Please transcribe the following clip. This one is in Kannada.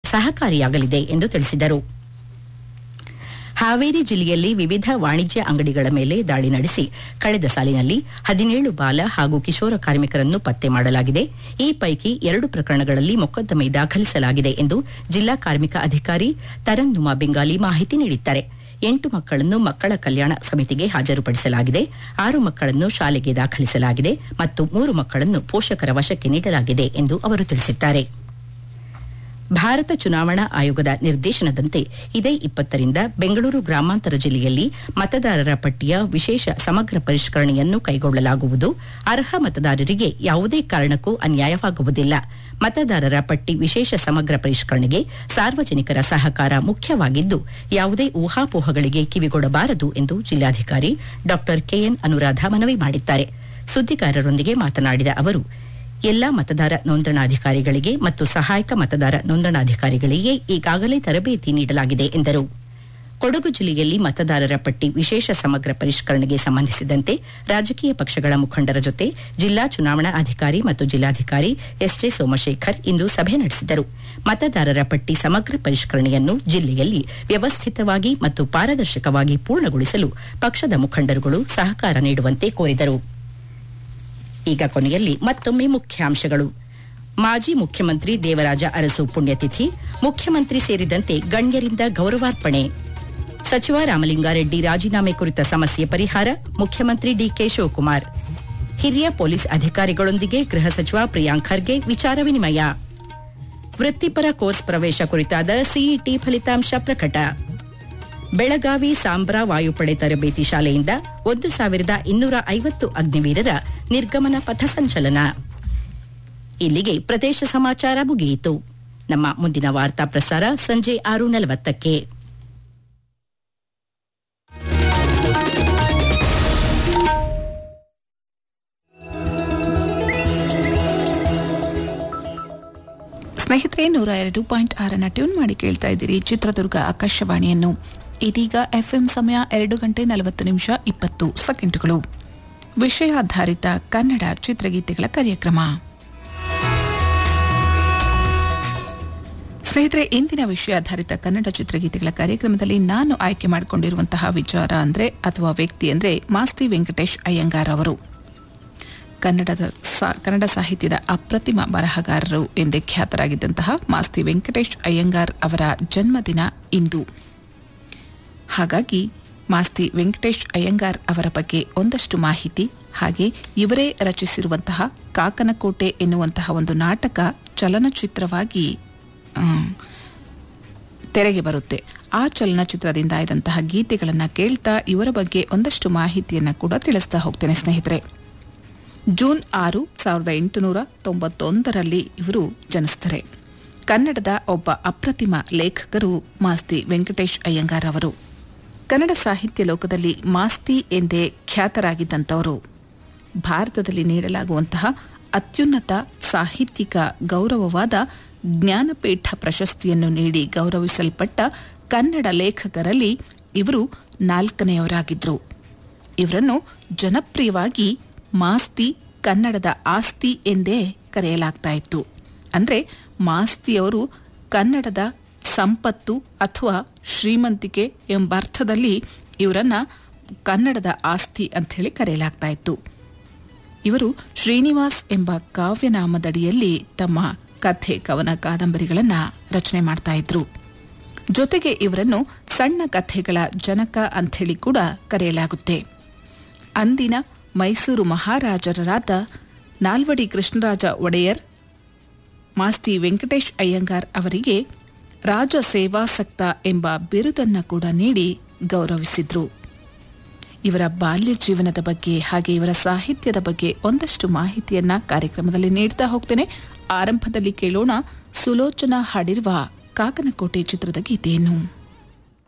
ಸಹಕಾರಿಯಾಗಲಿದೆ ಎಂದು ತಿಳಿಸಿದರು ಹಾವೇರಿ ಜಿಲ್ಲೆಯಲ್ಲಿ ವಿವಿಧ ವಾಣಿಜ್ಯ ಅಂಗಡಿಗಳ ಮೇಲೆ ದಾಳಿ ನಡೆಸಿ ಕಳೆದ ಸಾಲಿನಲ್ಲಿ ಹದಿನೇಳು ಬಾಲ ಹಾಗೂ ಕಿಶೋರ ಕಾರ್ಮಿಕರನ್ನು ಪತ್ತೆ ಮಾಡಲಾಗಿದೆ ಈ ಪೈಕಿ ಎರಡು ಪ್ರಕರಣಗಳಲ್ಲಿ ಮೊಕದ್ದಮೆ ದಾಖಲಿಸಲಾಗಿದೆ ಎಂದು ಜಿಲ್ಲಾ ಕಾರ್ಮಿಕ ಅಧಿಕಾರಿ ತರನ್ನುಮಾ ಬೆಂಗಾಲಿ ಮಾಹಿತಿ ನೀಡಿದ್ದಾರೆ ಎಂಟು ಮಕ್ಕಳನ್ನು ಮಕ್ಕಳ ಕಲ್ಯಾಣ ಸಮಿತಿಗೆ ಹಾಜರುಪಡಿಸಲಾಗಿದೆ ಆರು ಮಕ್ಕಳನ್ನು ಶಾಲೆಗೆ ದಾಖಲಿಸಲಾಗಿದೆ ಮತ್ತು ಮೂರು ಮಕ್ಕಳನ್ನು ಪೋಷಕರ ವಶಕ್ಕೆ ನೀಡಲಾಗಿದೆ ಎಂದು ಅವರು ತಿಳಿಸಿದ್ದಾರೆ ಭಾರತ ಚುನಾವಣಾ ಆಯೋಗದ ನಿರ್ದೇಶನದಂತೆ ಇದೇ ಇಪ್ಪತ್ತರಿಂದ ಬೆಂಗಳೂರು ಗ್ರಾಮಾಂತರ ಜಿಲ್ಲೆಯಲ್ಲಿ ಮತದಾರರ ಪಟ್ಟಿಯ ವಿಶೇಷ ಸಮಗ್ರ ಪರಿಷ್ಕರಣೆಯನ್ನು ಕೈಗೊಳ್ಳಲಾಗುವುದು ಅರ್ಹ ಮತದಾರರಿಗೆ ಯಾವುದೇ ಕಾರಣಕ್ಕೂ ಅನ್ಯಾಯವಾಗುವುದಿಲ್ಲ ಮತದಾರರ ಪಟ್ಟಿ ವಿಶೇಷ ಸಮಗ್ರ ಪರಿಷ್ಕರಣೆಗೆ ಸಾರ್ವಜನಿಕರ ಸಹಕಾರ ಮುಖ್ಯವಾಗಿದ್ದು ಯಾವುದೇ ಊಹಾಪೋಹಗಳಿಗೆ ಕಿವಿಗೊಡಬಾರದು ಎಂದು ಜಿಲ್ಲಾಧಿಕಾರಿ ಡಾ ಕೆಎನ್ ಅನುರಾಧ ಮನವಿ ಮಾಡಿದ್ದಾರೆ ಸುದ್ದಿಗಾರರೊಂದಿಗೆ ಮಾತನಾಡಿದ ಅವರು ಎಲ್ಲಾ ಮತದಾರ ನೋಂದಣಾಧಿಕಾರಿಗಳಿಗೆ ಮತ್ತು ಸಹಾಯಕ ಮತದಾರ ನೋಂದಣಾಧಿಕಾರಿಗಳಿಗೆ ಈಗಾಗಲೇ ತರಬೇತಿ ನೀಡಲಾಗಿದೆ ಎಂದರು ಕೊಡಗು ಜಿಲ್ಲೆಯಲ್ಲಿ ಮತದಾರರ ಪಟ್ಟಿ ವಿಶೇಷ ಸಮಗ್ರ ಪರಿಷ್ಕರಣೆಗೆ ಸಂಬಂಧಿಸಿದಂತೆ ರಾಜಕೀಯ ಪಕ್ಷಗಳ ಮುಖಂಡರ ಜೊತೆ ಜಿಲ್ಲಾ ಚುನಾವಣಾ ಅಧಿಕಾರಿ ಮತ್ತು ಜಿಲ್ಲಾಧಿಕಾರಿ ಎಸ್ಜೆ ಸೋಮಶೇಖರ್ ಇಂದು ಸಭೆ ನಡೆಸಿದರು ಮತದಾರರ ಪಟ್ಟಿ ಸಮಗ್ರ ಪರಿಷ್ಕರಣೆಯನ್ನು ಜಿಲ್ಲೆಯಲ್ಲಿ ವ್ಯವಸ್ಥಿತವಾಗಿ ಮತ್ತು ಪಾರದರ್ಶಕವಾಗಿ ಪೂರ್ಣಗೊಳಿಸಲು ಪಕ್ಷದ ಮುಖಂಡರುಗಳು ಸಹಕಾರ ನೀಡುವಂತೆ ಕೋರಿದರು ಈಗ ಕೊನೆಯಲ್ಲಿ ಮತ್ತೊಮ್ಮೆ ಮುಖ್ಯಾಂಶಗಳು ಮಾಜಿ ಮುಖ್ಯಮಂತ್ರಿ ದೇವರಾಜ ಅರಸು ಪುಣ್ಯತಿಥಿ ಮುಖ್ಯಮಂತ್ರಿ ಸೇರಿದಂತೆ ಗಣ್ಯರಿಂದ ಗೌರವಾರ್ಪಣೆ ಸಚಿವ ರಾಮಲಿಂಗಾರೆಡ್ಡಿ ರಾಜೀನಾಮೆ ಕುರಿತ ಸಮಸ್ಯೆ ಪರಿಹಾರ ಮುಖ್ಯಮಂತ್ರಿ ಡಿಕೆ ಶಿವಕುಮಾರ್ ಹಿರಿಯ ಪೊಲೀಸ್ ಅಧಿಕಾರಿಗಳೊಂದಿಗೆ ಗೃಹ ಸಚಿವ ಪ್ರಿಯಾಂಕ್ ಖರ್ಗೆ ವಿಚಾರ ವಿನಿಮಯ ವೃತ್ತಿಪರ ಕೋರ್ಸ್ ಪ್ರವೇಶ ಕುರಿತಾದ ಸಿಇಟಿ ಫಲಿತಾಂಶ ಪ್ರಕಟ ಬೆಳಗಾವಿ ಸಾಂಬ್ರಾ ವಾಯುಪಡೆ ತರಬೇತಿ ಶಾಲೆಯಿಂದ ಒಂದು ಸಾವಿರದ ಇನ್ನೂರ ಐವತ್ತು ಅಗ್ನಿವೀರರ ನಿರ್ಗಮನ ಪಥಸಂಚಲನ ಇಲ್ಲಿಗೆ ಪ್ರದೇಶ ಸಮಾಚಾರ ಮುಗಿಯಿತು ನಮ್ಮ ಮುಂದಿನ ವಾರ್ತಾ ಪ್ರಸಾರ ಸಂಜೆ ಆರು ನಲವತ್ತಕ್ಕೆ ಸ್ನೇಹಿತರೆ ನೂರ ಎರಡು ಪಾಯಿಂಟ್ ಆರನ್ನ ಟ್ಯೂನ್ ಮಾಡಿ ಕೇಳ್ತಾ ಇದ್ದೀರಿ ಚಿತ್ರದುರ್ಗ ಆಕಾಶವಾಣಿಯನ್ನು ಇದೀಗ ಎಫ್ಎಂ ಸಮಯ ಎರಡು ಗಂಟೆ ನಲವತ್ತು ನಿಮಿಷ ಇಪ್ಪತ್ತು ಸೆಕೆಂಡುಗಳು ವಿಷಯಾಧಾರಿತ ಕನ್ನಡ ಚಿತ್ರಗೀತೆಗಳ ಕಾರ್ಯಕ್ರಮ ಸ್ನೇಹಿತರೆ ಇಂದಿನ ವಿಷಯಾಧಾರಿತ ಕನ್ನಡ ಚಿತ್ರಗೀತೆಗಳ ಕಾರ್ಯಕ್ರಮದಲ್ಲಿ ನಾನು ಆಯ್ಕೆ ಮಾಡಿಕೊಂಡಿರುವಂತಹ ವಿಚಾರ ಅಂದ್ರೆ ಅಥವಾ ವ್ಯಕ್ತಿ ಅಂದ್ರೆ ಮಾಸ್ತಿ ವೆಂಕಟೇಶ್ ಅಯ್ಯಂಗಾರ್ ಅವರು ಕನ್ನಡದ ಸಾ- ಕನ್ನಡ ಸಾಹಿತ್ಯದ ಅಪ್ರತಿಮ ಬರಹಗಾರರು ಎಂದೇ ಖ್ಯಾತರಾಗಿದ್ದಂತಹ ಮಾಸ್ತಿ ವೆಂಕಟೇಶ್ ಅಯ್ಯಂಗಾರ್ ಅವರ ಜನ್ಮದಿನ ಇಂದು ಹಾಗಾಗಿ ಮಾಸ್ತಿ ವೆಂಕಟೇಶ್ ಅಯ್ಯಂಗಾರ್ ಅವರ ಬಗ್ಗೆ ಒಂದಷ್ಟು ಮಾಹಿತಿ ಹಾಗೆ ಇವರೇ ರಚಿಸಿರುವಂತಹ ಕಾಕನಕೋಟೆ ಎನ್ನುವಂತಹ ಒಂದು ನಾಟಕ ಚಲನಚಿತ್ರವಾಗಿ ಆಮ್, ತೆರೆಗೆ ಬರುತ್ತೆ ಆ ಚಲನಚಿತ್ರದಿಂದ ಆಯ್ದಂತಹ ಗೀತೆಗಳನ್ನು ಕೇಳ್ತಾ ಇವರ ಬಗ್ಗೆ ಒಂದಷ್ಟು ಮಾಹಿತಿಯನ್ನು ಕೂಡ ತಿಳಿಸ್ತಾ ಹೋಗ್ತೇನೆ ಸ್ನೇಹಿತರೆ ಜೂನ್ ಆರು ಸಾವಿರದ ಎಂಟುನೂರ ತೊಂಬತ್ತೊಂದರಲ್ಲಿ ಇವರು ಜನಿಸ್ತಾರೆ ಕನ್ನಡದ ಒಬ್ಬ ಅಪ್ರತಿಮ ಲೇಖಕರು ಮಾಸ್ತಿ ವೆಂಕಟೇಶ್ ಅಯ್ಯಂಗಾರ್ ಅವರು ಕನ್ನಡ ಸಾಹಿತ್ಯ ಲೋಕದಲ್ಲಿ ಮಾಸ್ತಿ ಎಂದೇ ಖ್ಯಾತರಾಗಿದ್ದಂಥವರು ಭಾರತದಲ್ಲಿ ನೀಡಲಾಗುವಂತಹ ಅತ್ಯುನ್ನತ ಸಾಹಿತ್ಯಿಕ ಗೌರವವಾದ ಜ್ಞಾನಪೀಠ ಪ್ರಶಸ್ತಿಯನ್ನು ನೀಡಿ ಗೌರವಿಸಲ್ಪಟ್ಟ ಕನ್ನಡ ಲೇಖಕರಲ್ಲಿ ಇವರು ನಾಲ್ಕನೆಯವರಾಗಿದ್ದರು ಇವರನ್ನು ಜನಪ್ರಿಯವಾಗಿ ಮಾಸ್ತಿ ಕನ್ನಡದ ಆಸ್ತಿ ಎಂದೇ ಕರೆಯಲಾಗ್ತಾ ಇತ್ತು ಅಂದರೆ ಮಾಸ್ತಿಯವರು ಕನ್ನಡದ ಸಂಪತ್ತು ಅಥವಾ ಶ್ರೀಮಂತಿಕೆ ಎಂಬ ಅರ್ಥದಲ್ಲಿ ಇವರನ್ನ ಕನ್ನಡದ ಆಸ್ತಿ ಅಂಥೇಳಿ ಕರೆಯಲಾಗ್ತಾ ಇತ್ತು ಇವರು ಶ್ರೀನಿವಾಸ್ ಎಂಬ ಕಾವ್ಯನಾಮದಡಿಯಲ್ಲಿ ತಮ್ಮ ಕಥೆ ಕವನ ಕಾದಂಬರಿಗಳನ್ನು ರಚನೆ ಮಾಡ್ತಾ ಇದ್ರು ಜೊತೆಗೆ ಇವರನ್ನು ಸಣ್ಣ ಕಥೆಗಳ ಜನಕ ಅಂಥೇಳಿ ಕೂಡ ಕರೆಯಲಾಗುತ್ತೆ ಅಂದಿನ ಮೈಸೂರು ಮಹಾರಾಜರಾದ ನಾಲ್ವಡಿ ಕೃಷ್ಣರಾಜ ಒಡೆಯರ್ ಮಾಸ್ತಿ ವೆಂಕಟೇಶ್ ಅಯ್ಯಂಗಾರ್ ಅವರಿಗೆ ರಾಜ ಸೇವಾಸಕ್ತ ಎಂಬ ಬಿರುದನ್ನು ಕೂಡ ನೀಡಿ ಗೌರವಿಸಿದ್ರು ಇವರ ಬಾಲ್ಯ ಜೀವನದ ಬಗ್ಗೆ ಹಾಗೆ ಇವರ ಸಾಹಿತ್ಯದ ಬಗ್ಗೆ ಒಂದಷ್ಟು ಮಾಹಿತಿಯನ್ನ ಕಾರ್ಯಕ್ರಮದಲ್ಲಿ ನೀಡ್ತಾ ಹೋಗ್ತೇನೆ ಆರಂಭದಲ್ಲಿ ಕೇಳೋಣ ಸುಲೋಚನಾ ಹಾಡಿರುವ ಕಾಕನಕೋಟೆ ಚಿತ್ರದ ಗೀತೆಯನ್ನು